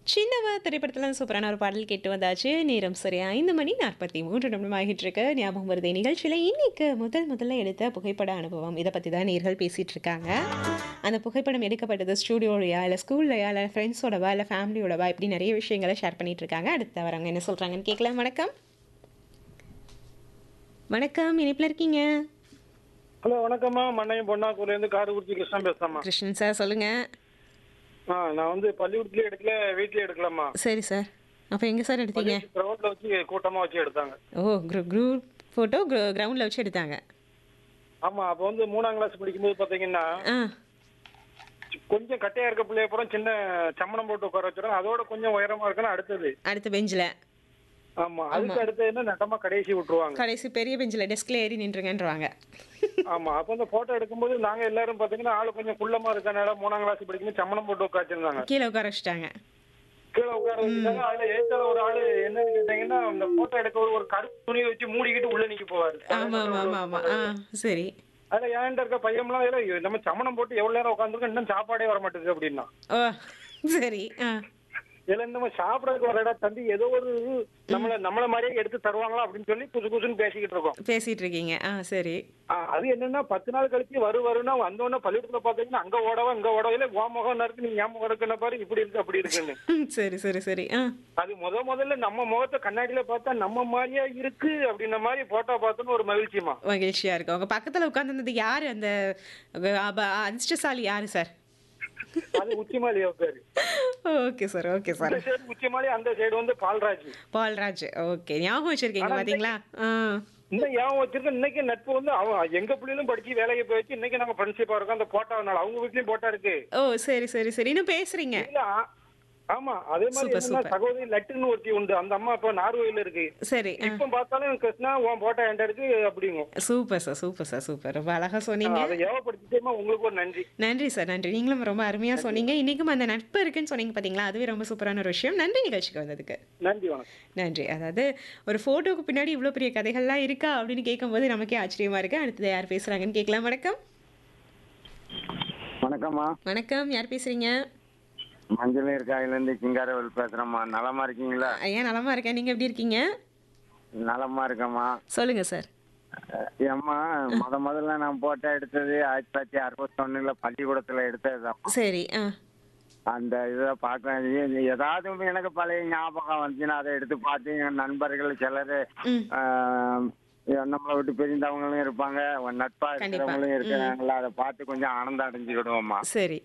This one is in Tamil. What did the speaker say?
சின்னவ திரைப்படத்தில் சூப்பரான ஒரு பாடல் கேட்டு வந்தாச்சு நேரம் சரியா ஐந்து மணி நாற்பத்தி மூன்று நிமிடம் ஆகிட்டு இருக்கு ஞாபகம் வருது நிகழ்ச்சியில் இன்னைக்கு முதல் முதல்ல எடுத்த புகைப்பட அனுபவம் இதை பற்றி தான் நேர்கள் பேசிகிட்டு இருக்காங்க அந்த புகைப்படம் எடுக்கப்பட்டது ஸ்டூடியோலையா இல்லை ஸ்கூல்லையா இல்லை ஃப்ரெண்ட்ஸோடவா இல்லை ஃபேமிலியோடவா இப்படி நிறைய விஷயங்களை ஷேர் பண்ணிட்டு இருக்காங்க அடுத்து வரவங்க என்ன சொல்கிறாங்கன்னு கேட்கலாம் வணக்கம் வணக்கம் இனிப்பில் இருக்கீங்க ஹலோ வணக்கம்மா மண்ணையும் பொன்னாக்கூர்ல இருந்து காரக்குறிச்சி கிருஷ்ணன் பேசுறேம்மா கிருஷ்ணன் சார் சொல்லுங்கள் ஆ நான் வந்து பள்ளிக்கூடத்துலயே எடுக்கல வீட்லயே எடுக்கலாமா சரி சார் அப்போ எங்கே சார் எடுத்தீங்க கிரௌண்ட்ல வச்சு கூட்டமா வச்சு எடுத்தாங்க ஓ குரூ குரூப் ஃபோட்டோ கிரவுண்டில் வச்சு எடுத்தாங்க ஆமா அப்ப வந்து மூணாம் கிளாஸ் படிக்கும்போது பாத்தீங்கன்னா ஆ கொஞ்சம் கட்டையா இருக்க பிள்ளைய அப்புறம் சின்ன சம்மணம் போட்டு உட்கார வச்சிடும் அதோட கொஞ்சம் உயரமா இருக்குன்னு அடுத்தது அடுத்த பெஞ்சில் ஆமா அதுக்கு அடுத்து என்ன நட்டமா கடைசி விட்டுருவாங்க கடைசி பெரிய பெஞ்சில் டெஸ்கில் ஏறி நின்றுங்கன்றவாங்க ஆமா அப்ப அந்த போட்டோ எடுக்கும்போது நாங்க எல்லாரும் பாத்தீங்கன்னா ஆளு கொஞ்சம் குள்ளமா இருக்கனால மூணாம் கிளாஸ் படிக்கும்போது சம்மணம் போட்டு உட்காச்சிருந்தாங்க கீழே உட்கார வச்சுட்டாங்க கீழே உட்கார வச்சுட்டாங்க அதுல ஏத்தால ஒரு ஆளு என்னன்னு கேட்டீங்கன்னா அந்த போட்டோ எடுக்க ஒரு- ஒரு கருப்பு துணியை வச்சு மூடிக்கிட்டு உள்ள நிக்க போவாரு ஆமாம் ஆமாம் ஆமாம் ஆமாம் ஆ சரி அதுல ஏன்டா இருக்க பையன்லாம் இதுல நம்ம சமணம் போட்டு எவ்வளவு நேரம் உட்காந்துருக்கோம் இன்னும் சாப்பாடே வர மாட்டேங்குது அப்படின்னா ஓ சரி ஆ இதுல நம்ம சாப்பிடறதுக்கு வர இடம் தம்பி ஏதோ ஒரு நம்மள நம்மள மாதிரியே எடுத்து தருவாங்களா அப்படின்னு சொல்லி புதுசு புதுசுன்னு பேசிக்கிட்டு இருக்கோம் பேசிகிட்டு இருக்கீங்க ஆ சரி ஆ, அது என்னன்னா பத்து நாள் கழிச்சு வரு வருன்னா வந்தோடனே பள்ளிக்கூடத்துல பாத்தீங்கன்னா அங்க ஓடவா இங்க ஓடவா இல்ல உன் முகம் இருக்கு நீ என் முகம் இருக்குன்னு பாரு இப்படி இருக்கு அப்படி இருக்குன்னு ம், சரி சரி சரி ஆ அது முத முதல்ல நம்ம முகத்தை கண்ணாடியில பார்த்தா நம்ம மாதிரியா இருக்கு அப்படின்ன மாதிரி போட்டோ பார்த்தோன்னு ஒரு மகிழ்ச்சிமா மகிழ்ச்சியாக இருக்கு உங்கள் பக்கத்தில் உட்காந்துருந்தது யார் அந்த அஹ், அப- அதிர்ஷ்டசாலி யார் சார் அது உச்சிமாலி பேரு ஓகே சார் ஓகே சார் இந்த சைடு உச்சிமாலி அந்த சைடு வந்து பால்ராஜ் பால்ராஜ் ஓகே ஞாபகம் வச்சிருக்கீங்க பார்த்தீங்களா ஆ இன்னும் ஏன் வச்சிருக்க இன்னைக்கு நட்பு வந்து அவன் எங்க பிள்ளைகளும் படிச்சு வேலைக்கு போயிடுச்சு இன்னைக்கு நாங்க ஃப்ரெண்ட்ஷிப்பா இருக்கோம் அந்த போட்டோனால அவங்க வீட்லயும் போட்டோ இருக்கு ஓ சரி சரி சரி இன்னும் பேசுறீங்க இல்ல ஆ- ஆமா அதே மாதிரி Super, என்னன்னா super. சகோதரி லட்டுன்னு ஒருத்தி உண்டு அந்த அம்மா இப்ப நார்வேல இருக்கு சரி ஆ இப்ப பார்த்தாலும் கிருஷ்ணா உன் போட்டோ என்கிட்ட இருக்கு அப்படிங்கும் super sir super sir super ரொம்ப அழகாக சொன்னீங்க அதை ஏவப்படுத்திட்டேமா உங்களுக்கு ஒரு நன்றி நன்றி சார் நன்றி நீங்களும் ரொம்ப அருமையாக சொன்னீங்க இன்றைக்கும் அந்த நட்பு இருக்குன்னு சொன்னீங்க பார்த்தீங்களா அதுவே ரொம்ப சூப்பரான ஒரு விஷயம் நன்றி நிகழ்ச்சிக்கு வந்ததுக்கு நன்றி வணக்கம் நன்றி அதாவது ஒரு ஃபோட்டோக்கு பின்னாடி இவ்வளோ பெரிய கதைகள்லாம் இருக்கா அப்படின்னு கேட்கும்போது நமக்கே ஆச்சரியமா இருக்கு அடுத்தது யார் பேசுகிறாங்கன்னு கேட்கலாம் வணக்கம் வணக்கம்மா வணக்கம் யார் பேசுறீங்க மஞ்சள் இருக்காயிலேருந்து சிங்காரவேல் பேசுறேம்மா நலமா இருக்கீங்களா ஐயா நலமா இருக்கேன் நீங்கள் எப்படி இருக்கீங்க நலமா இருக்கம்மா சொல்லுங்க சார் அஹ் ஏம்மா முத முதல்ல நான் போட்டோ எடுத்தது ஆயிரத்தி தொள்ளாயிரத்தி அறுபத்தொன்னுல பள்ளிக்கூடத்துல எடுத்ததுதான் சரி ஆ அந்த இதை பார்க்க ஏதாவது எனக்கு பழைய ஞாபகம் வந்துச்சுன்னா அதை எடுத்து பார்த்து என் நண்பர்கள் சிலர் ம் நம்மளை விட்டு பிரிந்தவங்களும் இருப்பாங்க நட்பா கண்டிப்பா. இருக்கிறவங்களும் இருக்கிறாங்களா அதை பார்த்து கொஞ்சம் ஆனந்தம் அடைஞ்சுக்கிடுவோம்மா சரி